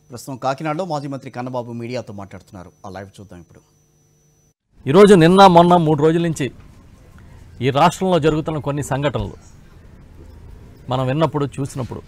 ప్రస్తుతం కాకినాడలో మాజీ మంత్రి కన్నబాబు మీడియాతో మాట్లాడుతున్నారు ఆ లైవ్ చూద్దాం ఇప్పుడు ఈరోజు నిన్న మొన్న మూడు రోజుల నుంచి ఈ రాష్ట్రంలో జరుగుతున్న కొన్ని సంఘటనలు మనం విన్నప్పుడు చూసినప్పుడు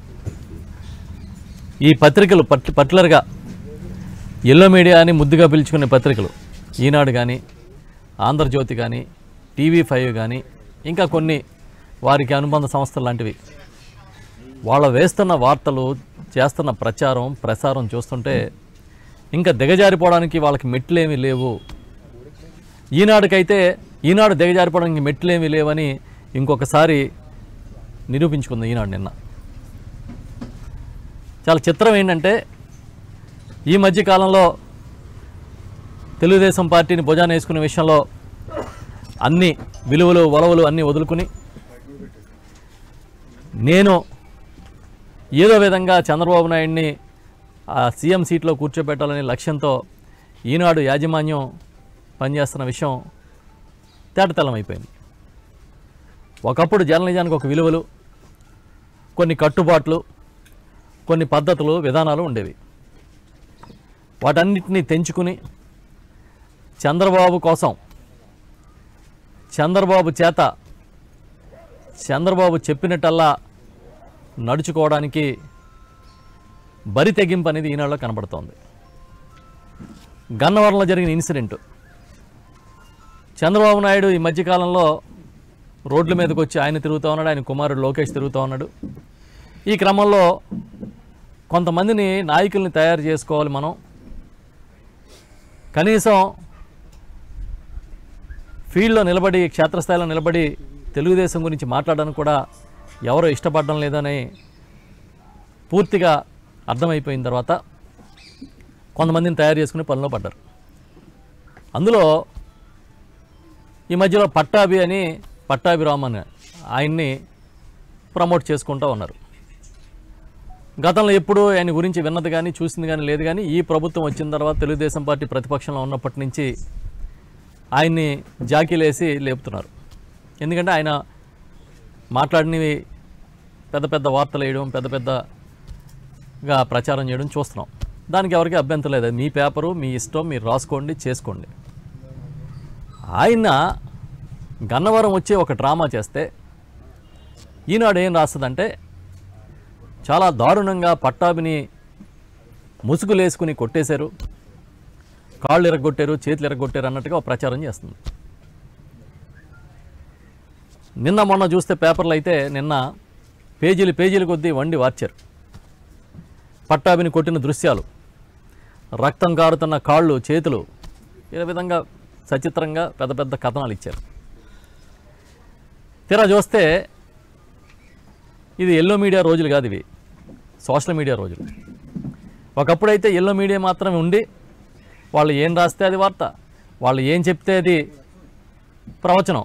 ఈ పత్రికలు పర్టి పర్టికులర్గా ఎల్లో మీడియా అని ముద్దుగా పిలుచుకునే పత్రికలు ఈనాడు కానీ ఆంధ్రజ్యోతి కానీ టీవీ ఫైవ్ కానీ ఇంకా కొన్ని వారికి అనుబంధ సంస్థలు లాంటివి వాళ్ళ వేస్తున్న వార్తలు చేస్తున్న ప్రచారం ప్రసారం చూస్తుంటే ఇంకా దిగజారిపోవడానికి వాళ్ళకి మెట్లేమీ లేవు ఈనాడుకైతే ఈనాడు దిగజారిపోవడానికి మెట్లేమీ లేవని ఇంకొకసారి నిరూపించుకుంది ఈనాడు నిన్న చాలా చిత్రం ఏంటంటే ఈ మధ్య కాలంలో తెలుగుదేశం పార్టీని భుజాన వేసుకునే విషయంలో అన్ని విలువలు వలవలు అన్నీ వదులుకుని నేను ఏదో విధంగా చంద్రబాబు నాయుడిని ఆ సీఎం సీట్లో కూర్చోబెట్టాలనే లక్ష్యంతో ఈనాడు యాజమాన్యం పనిచేస్తున్న విషయం తేటతెల్లమైపోయింది ఒకప్పుడు జర్నలిజానికి ఒక విలువలు కొన్ని కట్టుబాట్లు కొన్ని పద్ధతులు విధానాలు ఉండేవి వాటన్నిటినీ తెంచుకుని చంద్రబాబు కోసం చంద్రబాబు చేత చంద్రబాబు చెప్పినట్టల్లా నడుచుకోవడానికి బరి తెగింపు అనేది ఈనాడులో కనబడుతోంది గన్నవరంలో జరిగిన ఇన్సిడెంట్ చంద్రబాబు నాయుడు ఈ మధ్యకాలంలో రోడ్ల మీదకి వచ్చి ఆయన తిరుగుతూ ఉన్నాడు ఆయన కుమారుడు లోకేష్ తిరుగుతూ ఉన్నాడు ఈ క్రమంలో కొంతమందిని నాయకుల్ని తయారు చేసుకోవాలి మనం కనీసం ఫీల్డ్లో నిలబడి క్షేత్రస్థాయిలో నిలబడి తెలుగుదేశం గురించి మాట్లాడడానికి కూడా ఎవరో ఇష్టపడడం లేదని పూర్తిగా అర్థమైపోయిన తర్వాత కొంతమందిని తయారు చేసుకుని పనిలో పడ్డారు అందులో ఈ మధ్యలో పట్టాభి అని పట్టాభి రామన్ ఆయన్ని ప్రమోట్ చేసుకుంటూ ఉన్నారు గతంలో ఎప్పుడూ ఆయన గురించి విన్నది కానీ చూసింది కానీ లేదు కానీ ఈ ప్రభుత్వం వచ్చిన తర్వాత తెలుగుదేశం పార్టీ ప్రతిపక్షంలో ఉన్నప్పటి నుంచి ఆయన్ని జాకీలేసి లేపుతున్నారు ఎందుకంటే ఆయన మాట్లాడినవి పెద్ద పెద్ద వార్తలు వేయడం పెద్ద పెద్దగా ప్రచారం చేయడం చూస్తున్నాం దానికి ఎవరికి అభ్యంతరం లేదు అది మీ పేపరు మీ ఇష్టం మీరు రాసుకోండి చేసుకోండి ఆయన గన్నవరం వచ్చి ఒక డ్రామా చేస్తే ఈనాడు ఏం రాస్తుందంటే చాలా దారుణంగా పట్టాభిని ముసుగులేసుకుని కొట్టేశారు కాళ్ళు ఎరగొట్టారు చేతులు ఎరగొట్టారు అన్నట్టుగా ఒక ప్రచారం చేస్తుంది నిన్న మొన్న చూస్తే పేపర్లు అయితే నిన్న పేజీలు పేజీలు కొద్దీ వండి వార్చారు పట్టాభిని కొట్టిన దృశ్యాలు రక్తం కారుతున్న కాళ్ళు చేతులు ఈ విధంగా సచిత్రంగా పెద్ద పెద్ద కథనాలు ఇచ్చారు తీరా చూస్తే ఇది ఎల్లో మీడియా రోజులు కాదు ఇవి సోషల్ మీడియా రోజులు ఒకప్పుడైతే ఎల్లో మీడియా మాత్రమే ఉండి వాళ్ళు ఏం రాస్తే అది వార్త వాళ్ళు ఏం చెప్తే అది ప్రవచనం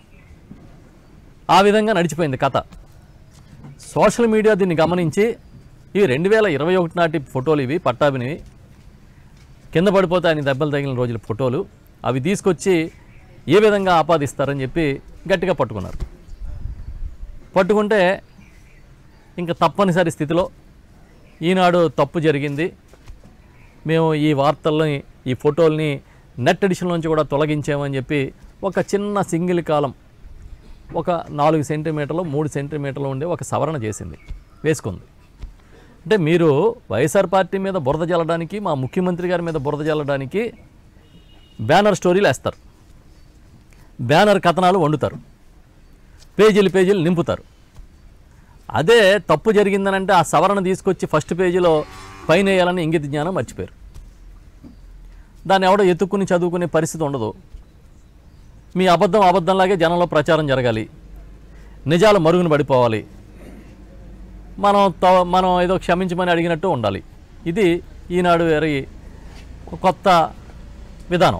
ఆ విధంగా నడిచిపోయింది కథ సోషల్ మీడియా దీన్ని గమనించి ఇవి రెండు వేల ఇరవై ఒకటి నాటి ఫోటోలు ఇవి పట్టాభినివి కింద పడిపోతే ఆయన దెబ్బలు తగిలిన రోజుల ఫోటోలు అవి తీసుకొచ్చి ఏ విధంగా ఆపాదిస్తారని చెప్పి గట్టిగా పట్టుకున్నారు పట్టుకుంటే ఇంకా తప్పనిసరి స్థితిలో ఈనాడు తప్పు జరిగింది మేము ఈ వార్తల్ని ఈ ఫోటోల్ని నెట్ ఎడిషన్ నుంచి కూడా తొలగించామని చెప్పి ఒక చిన్న సింగిల్ కాలం ఒక నాలుగు సెంటీమీటర్లు మూడు సెంటీమీటర్లు ఉండే ఒక సవరణ చేసింది వేసుకుంది అంటే మీరు వైఎస్ఆర్ పార్టీ మీద బురద జల్లడానికి మా ముఖ్యమంత్రి గారి మీద బురద జల్లడానికి బ్యానర్ స్టోరీలు వేస్తారు బ్యానర్ కథనాలు వండుతారు పేజీలు పేజీలు నింపుతారు అదే తప్పు జరిగిందనంటే ఆ సవరణ తీసుకొచ్చి ఫస్ట్ పేజీలో పైన వేయాలని ఇంగిత జ్ఞానం మర్చిపోయారు దాన్ని ఎవడో ఎత్తుక్కుని చదువుకునే పరిస్థితి ఉండదు మీ అబద్ధం అబద్ధంలాగే జనంలో ప్రచారం జరగాలి నిజాలు మరుగున పడిపోవాలి మనం త- మనం ఏదో క్షమించమని అడిగినట్టు ఉండాలి ఇది ఈనాడు వేరే ఒక కొత్త విధానం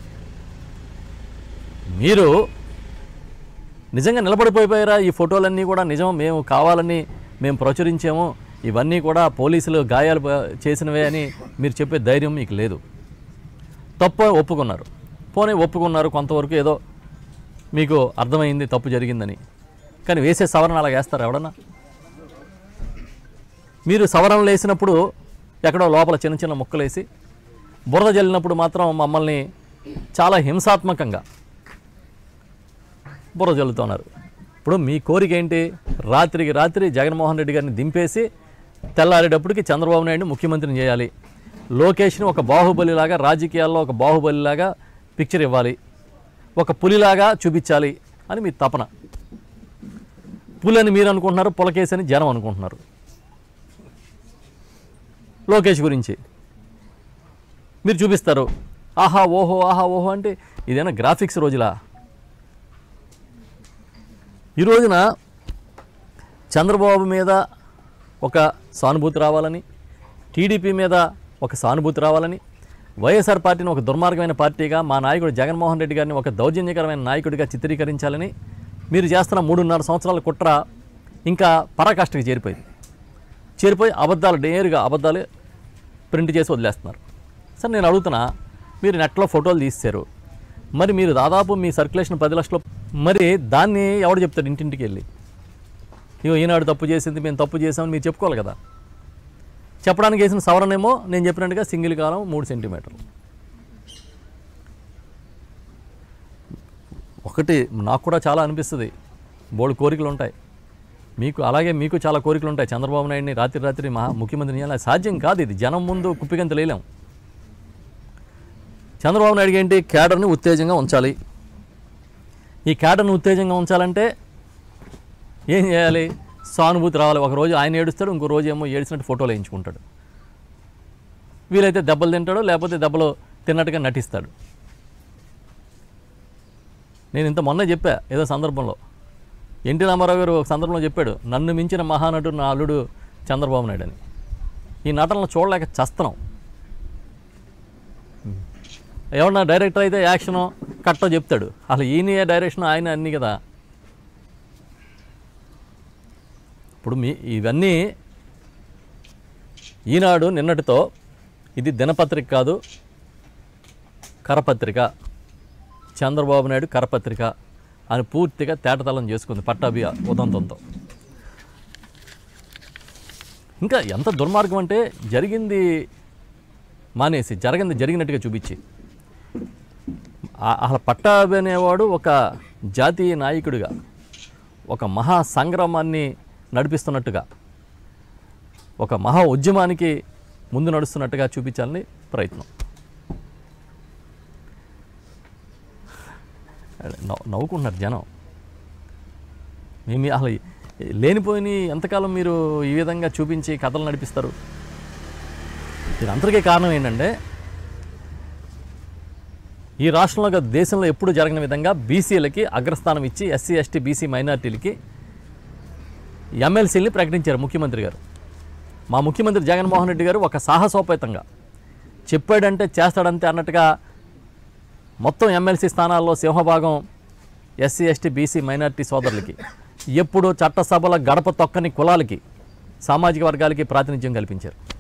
మీరు నిజంగా నిలబడిపోయిపోయారా ఈ ఫోటోలన్నీ కూడా నిజం మేము కావాలని మేము ప్రచురించాము ఇవన్నీ కూడా పోలీసులు గాయాలు ప- చేసినవే అని మీరు చెప్పే ధైర్యం మీకు లేదు తప్పు ఒప్పుకున్నారు పోనీ ఒప్పుకున్నారు కొంతవరకు ఏదో మీకు అర్థమైంది తప్పు జరిగిందని కానీ వేసే సవరణ అలా వేస్తారు ఎవడన్నా మీరు సవరణలు వేసినప్పుడు ఎక్కడో లోపల చిన్న చిన్న ముక్కలేసి బురద జల్లినప్పుడు మాత్రం మమ్మల్ని చాలా హింసాత్మకంగా బుర్ర జల్లుతున్నారు ఇప్పుడు మీ కోరిక ఏంటి రాత్రికి రాత్రి జగన్మోహన్ రెడ్డి గారిని దింపేసి తెల్లారేటప్పటికి చంద్రబాబు నాయుడు ముఖ్యమంత్రిని చేయాలి లోకేష్ని ఒక బాహుబలిలాగా రాజకీయాల్లో ఒక బాహుబలిలాగా పిక్చర్ ఇవ్వాలి ఒక పులిలాగా చూపించాలి అని మీ తపన పులి అని మీరు అనుకుంటున్నారు పులకేసి అని జనం అనుకుంటున్నారు లోకేష్ గురించి మీరు చూపిస్తారు ఆహా ఓహో ఆహా ఓహో అంటే ఇదేనా గ్రాఫిక్స్ రోజులా ఈ రోజున చంద్రబాబు మీద ఒక సానుభూతి రావాలని టీడీపీ మీద ఒక సానుభూతి రావాలని వైఎస్ఆర్ పార్టీని ఒక దుర్మార్గమైన పార్టీగా మా నాయకుడు జగన్మోహన్ రెడ్డి గారిని ఒక దౌర్జన్యకరమైన నాయకుడిగా చిత్రీకరించాలని మీరు చేస్తున్న మూడున్నర సంవత్సరాల కుట్ర ఇంకా పరాకాష్ఠకి చేరిపోయింది చేరిపోయి అబద్ధాలు నేరుగా అబద్ధాలు ప్రింట్ చేసి వదిలేస్తున్నారు సార్ నేను అడుగుతున్నా మీరు నెట్లో ఫోటోలు తీశారు మరి మీరు దాదాపు మీ సర్క్యులేషన్ పది లక్షలు మరి దాన్ని ఎవడు చెప్తాడు ఇంటింటికి వెళ్ళి ఇగో ఈనాడు తప్పు చేసింది మేము తప్పు చేసామని మీరు చెప్పుకోవాలి కదా చెప్పడానికి వేసిన సవరణేమో నేను చెప్పినట్టుగా సింగిల్ కాలం మూడు సెంటీమీటర్లు ఒకటి నాకు కూడా చాలా అనిపిస్తుంది బోల్డ్ కోరికలు ఉంటాయి మీకు అలాగే మీకు చాలా కోరికలు ఉంటాయి చంద్రబాబు నాయుడిని రాత్రి రాత్రి మహా ముఖ్యమంత్రిని చేయాలి అది సాధ్యం కాదు ఇది జనం ముందు కుప్పిగంత లేలేం చంద్రబాబు నాయుడు ఏంటి క్యాడర్ని ఉత్తేజంగా ఉంచాలి ఈ క్యాడర్ని ఉత్తేజంగా ఉంచాలంటే ఏం చేయాలి సానుభూతి రావాలి ఒక రోజు ఆయన ఏడుస్తాడు ఇంకో రోజు ఏమో ఏడిసినట్టు ఫోటోలు వేయించుకుంటాడు వీలైతే దెబ్బలు తింటాడు లేకపోతే దెబ్బలు తిన్నట్టుగా నటిస్తాడు నేను ఇంత మొన్న చెప్పా ఏదో సందర్భంలో ఎన్టీ రామారావు గారు ఒక సందర్భంలో చెప్పాడు నన్ను మించిన మహానటుడు నా అల్లుడు చంద్రబాబు నాయుడు అని ఈ నటనలు చూడలేక చస్తున్నాం ఎవరన్నా డైరెక్టర్ అయితే యాక్షన్ కట్టో చెప్తాడు అసలు ఈయన డైరెక్షన్ ఆయన అన్నీ కదా ఇప్పుడు మీ ఇవన్నీ ఈనాడు నిన్నటితో ఇది దినపత్రిక కాదు కరపత్రిక చంద్రబాబు నాయుడు కరపత్రిక అని పూర్తిగా తేటతలం చేసుకుంది పట్టాభి ఉదంతంతో ఇంకా ఎంత దుర్మార్గం అంటే జరిగింది మానేసి జరగింది జరిగినట్టుగా చూపించి ఆ- అసలు పట్టాభి అనేవాడు ఒక జాతీయ నాయకుడిగా ఒక మహా సంగ్రామాన్ని నడిపిస్తున్నట్టుగా ఒక మహా ఉద్యమానికి ముందు నడుస్తున్నట్టుగా చూపించాలని ప్రయత్నం నవ్వు- నవ్వుకుంటున్నారు జనం మేము అసలు లేనిపోయిన ఎంతకాలం మీరు ఈ విధంగా చూపించి కథలు నడిపిస్తారు ఇదంతటికీ కారణం ఏంటంటే ఈ రాష్ట్రంలో కాదు, దేశంలో ఎప్పుడు జరగని విధంగా బీసీలకి అగ్రస్థానం ఇచ్చి ఎస్సీ ఎస్టీ బీసీ మైనార్టీలకి ఎమ్మెల్సీని ప్రకటించారు ముఖ్యమంత్రి గారు మా ముఖ్యమంత్రి జగన్మోహన్ రెడ్డి గారు ఒక సాహసోపేతంగా చెప్పాడంటే చేస్తాడంతే అన్నట్టుగా మొత్తం ఎమ్మెల్సీ స్థానాల్లో సింహభాగం ఎస్సీ ఎస్టీ బీసీ మైనార్టీ సోదరులకి ఎప్పుడు చట్టసభల గడప తొక్కని కులాలకి సామాజిక వర్గాలకి ప్రాతినిధ్యం కల్పించారు